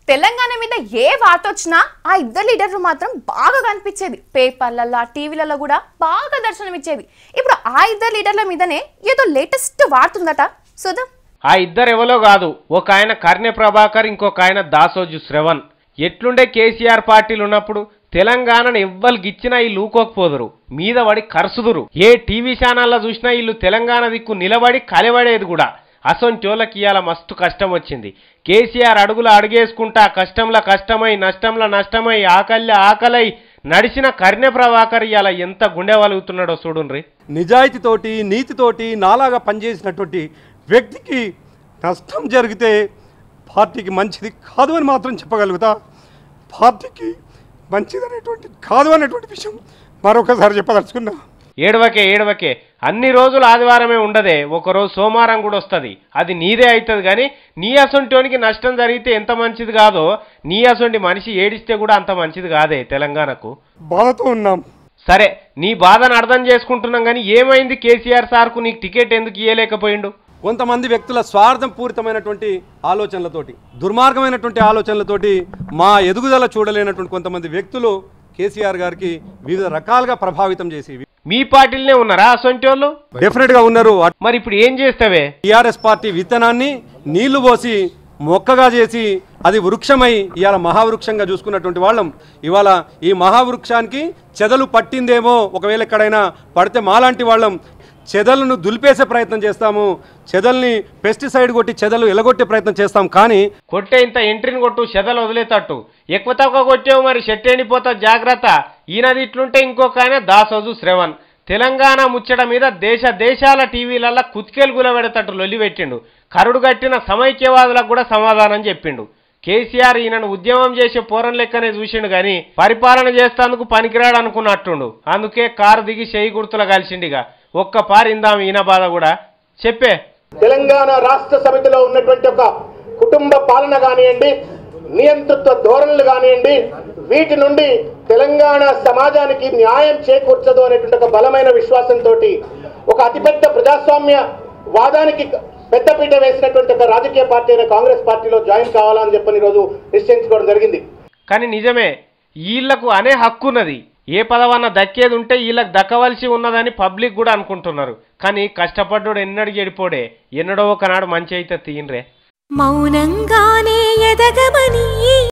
తెలంగాణ మీద ఏ వార్త వచ్చినా ఆ ఇద్దరు లీడర్లు మాత్రం బాగా కనిపించేది పేపర్లలో టీవీలలో కూడా బాగా దర్శనమిచ్చేది ఇప్పుడు ఆ ఇద్దరు లీడర్ల మీదనే ఏదో లేటెస్ట్ వార్త ఉందట చూద్దాం ఆ ఇద్దరు ఎవరో కాదు ఒక ఆయన కర్ణె ప్రభాకర్ ఇంకొక ఆయన దాసోజు శ్రవణ్ ఎట్లుండే కేసీఆర్ పార్టీలు ఉన్నప్పుడు తెలంగాణను ఎవ్వరికి ఇచ్చినా వీళ్ళు ఊకోకపోదురు మీద పడి కరుసుదురు ఏ టీవీ ఛానల్లో చూసినా వీళ్ళు తెలంగాణ దిక్కు నిలబడి కలబడేది కూడా అసొంటోళ్ళకి ఇవాళ మస్తు కష్టం వచ్చింది కేసీఆర్ అడుగులు అడుగేసుకుంటా కష్టంలో కష్టమై నష్టంలో నష్టమై ఆకలి ఆకలై నడిచిన కర్ణె ప్రభాకర్ ఇవాళ ఎంత గుండె వలుగుతున్నాడో చూడుండ్రి నిజాయితీతోటి నీతితోటి నాలాగా పనిచేసినటువంటి వ్యక్తికి నష్టం జరిగితే పార్టీకి మంచిది కాదు అని మాత్రం చెప్పగలుగుతా పార్టీకి మంచిదనేటువంటి కాదు అనేటువంటి విషయం మరొకసారి చెప్పదలుచుకున్నా ఏడవకే ఏడవకే అన్ని రోజులు ఆదివారమే ఉండదే ఒకరోజు సోమవారం కూడా వస్తుంది అది నీదే అవుతుంది కానీ నీ అసొంటోనికి నష్టం జరిగితే ఎంత మంచిది కాదో నీ అసొంటి మనిషి ఏడిస్తే కూడా అంత మంచిది కాదే తెలంగాణకు బాధతో ఉన్నాం సరే నీ బాధను అర్థం చేసుకుంటున్నాం కానీ ఏమైంది కేసీఆర్ సార్కు నీకు టికెట్ ఎందుకు ఇయ్యలేకపోయిండు కొంతమంది వ్యక్తుల స్వార్థం పూరితమైనటువంటి ఆలోచనలతోటి దుర్మార్గమైనటువంటి ఆలోచనలతోటి మా ఎదుగుదల చూడలేనటువంటి కొంతమంది వ్యక్తులు కేసీఆర్ గారికి వివిధ రకాలుగా ప్రభావితం చేసి మీ పార్టీలనే ఉన్నారా అసొంటి వాళ్ళు డెఫినెట్గా ఉన్నారు మరి ఇప్పుడు ఏం చేస్తావే టీఆర్ఎస్ పార్టీ విత్తనాన్ని నీళ్లు పోసి మొక్కగా చేసి అది వృక్షమై ఇవాళ మహావృక్షంగా చూసుకున్నటువంటి వాళ్ళం ఇవాళ ఈ మహావృక్షానికి చెదలు పట్టిందేమో ఒకవేళ ఎక్కడైనా పడితే మాలాంటి వాళ్ళం చెదలను దులిపేసే ప్రయత్నం చేస్తాము చెదల్ని పెస్టిసైడ్ కొట్టి చెదలు ఎలగొట్టే ప్రయత్నం చేస్తాం కానీ కొట్టే ఇంత ఎంట్రీని కొట్టు చెదలు వదిలేతట్టు ఎక్కువ తక్కువ కొట్టావు మరి షెట్ ఎండిపోతా జాగ్రత్త ఈయనది ఇట్లుంటే ఇంకొక ఆయన దాసోజు శ్రవణ్ తెలంగాణ ముచ్చట మీద దేశ దేశాల టీవీలల్లో కుతికేలు గులబెడతట్టు లొల్లి పెట్టిండు కరుడు కట్టిన సమైక్యవాదులకు కూడా సమాధానం చెప్పిండు కేసీఆర్ ఈయనను ఉద్యమం చేసే పోరం లెక్కనే చూసిండు కానీ పరిపాలన చేస్తేందుకు పనికిరాడు అనుకున్నట్టుండు అందుకే కారు దిగి చేయి గుర్తుల కలిసిండిగా ఒక్క పారిందాం ఈయన బాధ కూడా చెప్పే తెలంగాణ రాష్ట్ర సమితిలో ఉన్నటువంటి ఒక కుటుంబ పాలన కానివ్వండి నియంతృత్వ ధోరణులు కానివ్వండి వీటి నుండి తెలంగాణ సమాజానికి న్యాయం చేకూర్చదు అనేటువంటి ఒక బలమైన విశ్వాసంతో ఒక అతిపెద్ద ప్రజాస్వామ్య వాదానికి పెద్దపీట వేసినటువంటి ఒక రాజకీయ పార్టీ అయిన కాంగ్రెస్ పార్టీలో జాయిన్ కావాలని చెప్పని ఈరోజు నిశ్చయించుకోవడం జరిగింది కానీ నిజమే వీళ్లకు అనే హక్కు ఉన్నది ఏ పదవన్న దక్కేది ఉంటే వీళ్ళకి దక్కవలసి ఉన్నదని పబ్లిక్ కూడా అనుకుంటున్నారు కానీ కష్టపడ్డోడు ఎన్నడికి ఎడిపోడే ఎన్నడో ఒకనాడు మంచి అయితే తీయన్రే మౌనంగానే ఎదగమని